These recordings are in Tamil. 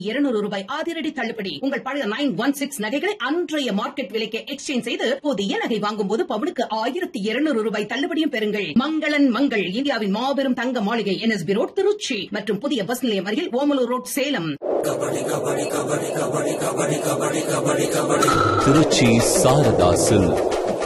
இருநூறு ரூபாய் அதிரடி தள்ளுபடி உங்கள் பழைய நைன் ஒன் சிக்ஸ் நகைகளை அன்றைய மார்க்கெட் விலைக்கு எக்ஸ்சேஞ்ச் செய்து புதிய நகை வாங்கும் போது பவுனுக்கு ஆயிரத்தி இருநூறு ரூபாய் தள்ளுபடியும் பெறுங்கள் மங்களன் மங்கள் இந்தியாவின் மாபெரும் தங்க மாளிகை என்எஸ்பி ரோட் திருச்சி மற்றும் புதிய பஸ் நிலையம் அருகில் ஓமலூர் ரோட் சேலம் திருச்சி சாரதா சில்க்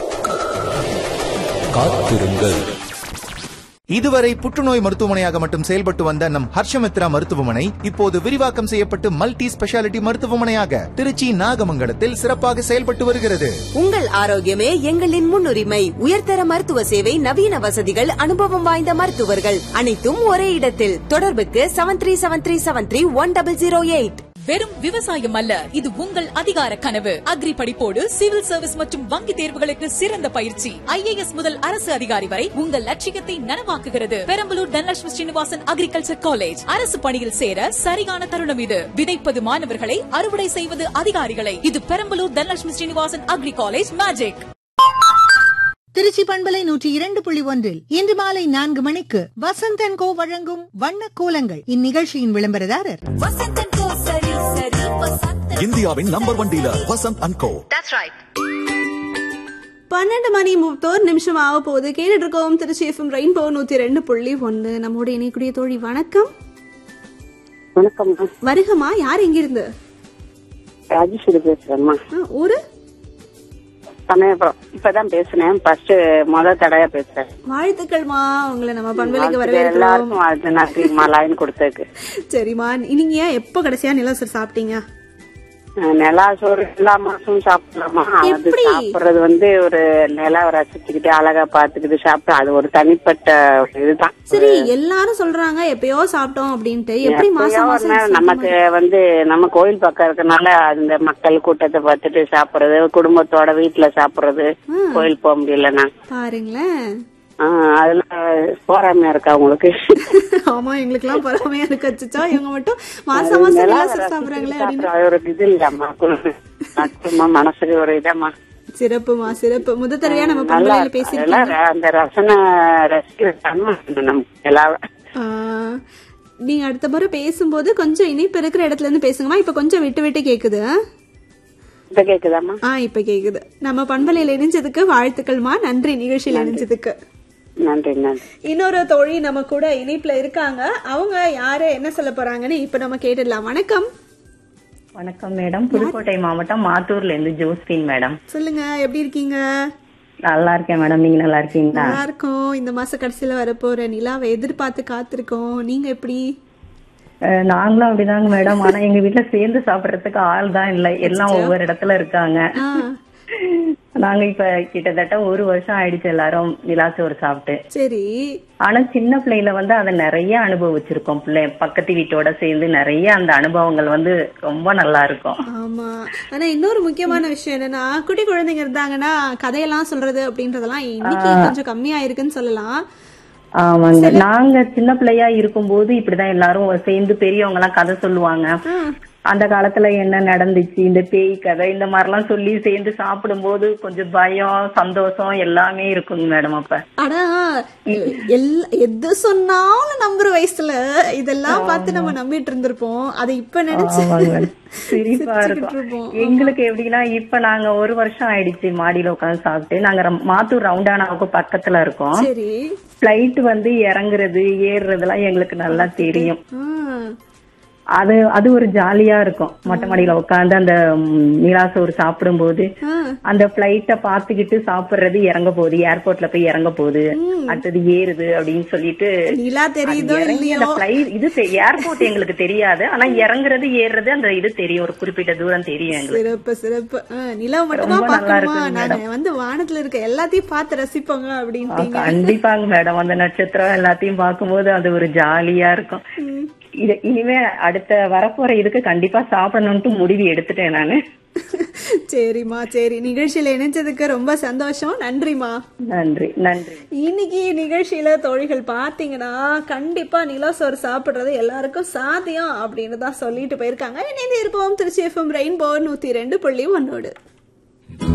காத்திருங்கள் இதுவரை புற்றுநோய் மருத்துவமனையாக மட்டும் செயல்பட்டு வந்த நம் ஹர்ஷமித்ரா மருத்துவமனை இப்போது விரிவாக்கம் செய்யப்பட்டு மல்டி ஸ்பெஷாலிட்டி மருத்துவமனையாக திருச்சி நாகமங்கலத்தில் சிறப்பாக செயல்பட்டு வருகிறது உங்கள் ஆரோக்கியமே எங்களின் முன்னுரிமை உயர்தர மருத்துவ சேவை நவீன வசதிகள் அனுபவம் வாய்ந்த மருத்துவர்கள் அனைத்தும் ஒரே இடத்தில் தொடர்புக்கு seven three seven three seven three one double zero eight வெறும் விவசாயம் அல்ல இது உங்கள் அதிகார கனவு அக்ரி படிப்போடு சிவில் சர்வீஸ் மற்றும் வங்கி தேர்வுகளுக்கு சிறந்த பயிற்சி ஐஏஎஸ் முதல் அரசு அதிகாரி வரை உங்கள் லட்சியத்தை நனவாக்குகிறது பெரம்பலூர் தனலட்சுமி ஸ்ரீனிவாசன் அக்ரிகல்ச்சர் காலேஜ் அரசு பணியில் சேர சரியான தருணம் இது விதைப்பது மாணவர்களை அறுவடை செய்வது அதிகாரிகளை இது Perambalur Dhanalakshmi Srinivasan agri college magic Trichy பண்பலை நூற்றி இரண்டு புள்ளி ஒன்றில் இன்று மாலை நான்கு மணிக்கு வசந்தன் கோ வழங்கும் வண்ண கோலங்கள் இந்நிகழ்ச்சியின் விளம்பரதாரர் இந்தியாவின் number one dealer Vasanth and co பன்னெண்டு மணி முப்பத்தோரு நிமிஷம் ஆக போகுது கேட்டுட்டு இருக்கோம் திருச்சி எஃப்எம் ரெயின்போ நூத்தி ரெண்டு புள்ளி ஒன்னு நம்மோட இணைக்கூடிய தோழி வணக்கம் வணக்கம் வருகமா யார் எங்கிருந்து ராஜேஸ்வரி பேசுறேம்மா ஆ, ஊரு சமயபுரம் இப்பதான் பேசுனேன் ஃபர்ஸ்ட் முத தடவை பேசுறேன் வாழ்த்துக்கள்மா உங்களை நம்ம பண்பலைக்கு வாழ்த்துக்கள் வரவேற்கிறோம் எல்லாருக்கும் வாழ்த்து நன்றிம்மா லைன் கொடுத்ததுக்கு சரிம்மா நீங்க எப்போ கடைசியா நிலசர் சாப்பிட்டீங்க அஹ் நிலா சோறு எல்லா மாசமும் சாப்பிடலாமா அது எப்படி? சாப்பிடுறது வந்து ஒரு நிலாவை ரசிச்சுக்கிட்டு அழகா பாத்துக்கிட்டு சாப்பிட்டு அது ஒரு தனிப்பட்ட ஒரு இதுதான் சரி எல்லாரும் சொல்றாங்க எப்பயோ சாப்பிட்டோம் அப்படின்ட்டு எப்படி எப்பயோ மாசம் ஒரு மாசம் நேரம் சாப்பிட நமக்கு வந்து நம்ம கோயில் பக்கம் இருக்கனால அந்த மக்கள் கூட்டத்தை பார்த்துட்டு சாப்பிடுறது குடும்பத்தோட வீட்டுல சாப்பிடுறது கோயில் போக முடியலன்னா பாருங்களேன் ஆஹ் அதுல போறாமையா இருக்கா உங்களுக்கு ஆமா எங்களுக்கு எல்லாம் பொறாமையா இருக்கு அச்சச்சோ இவங்க மட்டும் மாசம் மாசம் நிலசர் சாப்பிடுறாங்களே அப்படின்னு அது ஒரு இது இல்லம்மா நட்புமா மனசுக்கு ஒரு இதம்மா சிறப்புமா சிறப்பு முத தடவையா நம்ம நல்லா பண்பலையில இருக்கும். பேசிருக்கோம் அதெல்லாம் அந்த ரசனை ரசிக்கிற தன்மை வேணும் நமக்கு எல்லாம் ஆஹ், நீங்க அடுத்த முறை பேசும்போது கொஞ்சம் இனிப்பு இருக்கிற இடத்துல இருந்து பேசுங்கம்மா இப்ப கொஞ்சம் விட்டு விட்டு கேக்குது ஆ? இப்ப கேக்குதாம்மா ஆ இப்ப கேக்குது நம்ம பண்பலையில இணைஞ்சதுக்கு வாழ்த்துக்கள்மா நன்றி நிகழ்ச்சியில் இணைஞ்சதுக்கு நன்றி நன்றி இன்னொரு தோழி நம்ம கூட இணைப்புல இருக்காங்க அவங்க யாரு என்ன சொல்ல போறாங்கன்னு இப்ப நம்ம கேட்டுடலாம் வணக்கம் வணக்கம் மேடம் புதுக்கோட்டை மாவட்டம் மாத்தூர்ல இருந்து ஜோஸ்பின் மேடம் சொல்லுங்க எப்படி இருக்கீங்க நல்லா இருக்கேன் மேடம் நீங்க நல்லா இருக்கீங்களா நல்லா இருக்கோம் இந்த மாச கடைசியில வரப்போற நிலாவை எதிர்பார்த்து காத்திருக்கோம் நீங்க எப்படி அஹ், நாங்களும் அப்படிதாங்க மேடம் ஆனா எங்க வீட்ல சேர்ந்து சாப்பிடுறதுக்கு ஆள் தான் இல்ல எல்லாம் ஒவ்வொரு இடத்துல இருக்காங்க ஆ, நாங்க இப்ப கிட்டத்தட்ட ஒரு வருஷம் ஆயிடுச்சு எல்லாரும் நிலாச்சோறு சாப்பிட்டு சரி ஆனா சின்ன பிள்ளையில வந்து அதை நிறைய அனுபவிச்சிருக்கோம் பிள்ளை பக்கத்து வீட்டோட சேர்ந்து நிறைய அந்த அனுபவங்கள் வந்து ரொம்ப நல்லா இருக்கும் ஆமா ஆனா இன்னொரு முக்கியமான விஷயம் என்னன்னா குட்டி குழந்தைங்க இருந்தாங்கன்னா கதையெல்லாம் சொல்றது அப்படின்றதெல்லாம் இன்னைக்கு கொஞ்சம் கம்மியா இருக்குன்னு சொல்லலாம் ஆமாங்க நாங்க சின்ன பிள்ளையா இருக்கும்போது இப்படிதான் எல்லாரும் சேர்ந்து பெரியவங்க எல்லாம் கதை சொல்லுவாங்க அந்த காலத்துல என்ன நடந்துச்சு இந்த பேய் கதை இந்த மாதிரி எல்லாம் சொல்லி சேர்ந்து சாப்பிடும்போது கொஞ்சம் பயம் சந்தோஷம் எல்லாமே இருக்குங்க மேடம் அப்ப ஆனா எல்லா எது சொன்னாலும் நம்புற வயசுல இதெல்லாம் பார்த்து நம்ம நம்பிட்டு இருந்திருப்போம் அதை இப்ப நினைச்சு ஆமாங்க madam. சிரிப்பா சிரிச்சுக்கிட்டு இருக்கும் இருப்போம். எங்களுக்கு எப்படின்னா இப்ப நாங்க ஒரு வருஷம் ஆயிடுச்சு மாடியில உட்காந்து சாப்பிட்டு நாங்க ரம்- மாத்தூர் ரவுண்டானாவுக்கு பக்கத்துல இருக்கோம் சரி பிளைட் வந்து இறங்குறது ஏறுறதெல்லாம் எங்களுக்கு நல்லா தெரியும் ஆ, அது அது ஒரு ஜாலியா இருக்கும் மொட்டை மாடியில உட்காந்து அந்த ம், நிலாசோறு சாப்பிடும்போது ஆ. அந்த பிளைட்ட பாத்துக்கிட்டு சாப்பிடுறது இறங்க போகுது ஏர்போர்ட்ல போய் இறங்க போகுது அடுத்தது ஏறுது அப்படின்னு சொல்லிட்டு நிலா தெரியுதோ அது இறங்கி இல்லையோ அந்த flight- இது ஏர்போர்ட் எங்களுக்கு தெரியாது ஆனா இறங்குறது ஏறுறது அந்த இது தெரியும் ஒரு குறிப்பிட்ட தூரம் தெரியும் எங்களுக்கு சிறப்பு சிறப்பு ஆ, நிலவு மட்டும்தான் ரொம்ப நல்லா பாக்கணுமா இருக்குங்க நாங்க வந்து வானத்துல இருக்க எல்லாத்தையும் பார்த்து ரசிப்போங்க ஆ, அப்படின்ட்டீங்க கண்டிப்பாங்க மேடம் அந்த நட்சத்திரம் எல்லாத்தையும் பார்க்கும்போது அது ஒரு ஜாலியா இருக்கும் இது இனிமே அடுத்த வரப்போற இதுக்கு கண்டிப்பா சாப்பிடணும்ட்டு முடிவு எடுத்துட்டேன் நானு சரிம்மா சரி நிகழ்ச்சியில இணைஞ்சதுக்கு ரொம்ப சந்தோஷம் நன்றிமா நன்றி நன்றி இன்னைக்கு நிகழ்ச்சியில தோழிகள் பாத்தீங்கன்னா கண்டிப்பா நிலசோறு சாப்பிடுறது எல்லாருக்கும் சாத்தியம் அப்படின்னு தான் சொல்லிட்டு போயிருக்காங்க இணைந்து இருப்போம் திருச்சி எஃப்எம் ரெயின்போ நூத்தி ரெண்டு புள்ளி ஒன்னோடு